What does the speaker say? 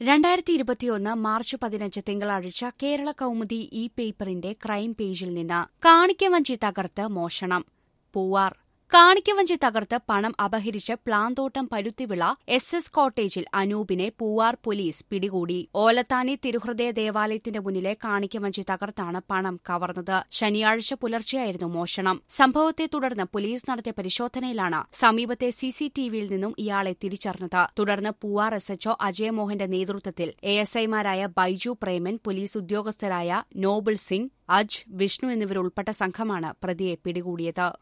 രണ്ടായിരത്തി ഇരുപത്തിയൊന്ന് മാർച്ച് പതിനഞ്ച് തിങ്കളാഴ്ച കേരള കൗമുദി ഇ പേപ്പറിന്റെ ക്രൈം പേജിൽ നിന്ന് കാണിക്കവഞ്ചി തകർത്ത് മോഷണം പൂവാർ കാണിക്കവഞ്ചി തകർത്ത് പണം അപഹരിച്ച് പ്ലാന്തോട്ടം പരുത്തിവിള എസ് എസ് കോട്ടേജിൽ അനൂപിനെ പൂവാർ പോലീസ് പിടികൂടി ഓലത്താനി തിരുഹൃദയ ദേവാലയത്തിന്റെ മുന്നിലെ കാണിക്കവഞ്ചി തകർത്താണ് പണം കവർന്നത് ശനിയാഴ്ച പുലർച്ചെയായിരുന്നു മോഷണം സംഭവത്തെ തുടർന്ന് പോലീസ് നടത്തിയ പരിശോധനയിലാണ് സമീപത്തെ സിസിടിവിയിൽ നിന്നും ഇയാളെ തിരിച്ചറിഞ്ഞത് തുടർന്ന് പൂവാർ എസ് എച്ച്ഒ അജയമോഹന്റെ നേതൃത്വത്തിൽ എഎസ്ഐമാരായ ബൈജു പ്രേമൻ പോലീസ് ഉദ്യോഗസ്ഥരായ നോബിൾ സിംഗ് അജ് വിഷ്ണു എന്നിവരുൾപ്പെട്ട സംഘമാണ് പ്രതിയെ പിടികൂടിയത്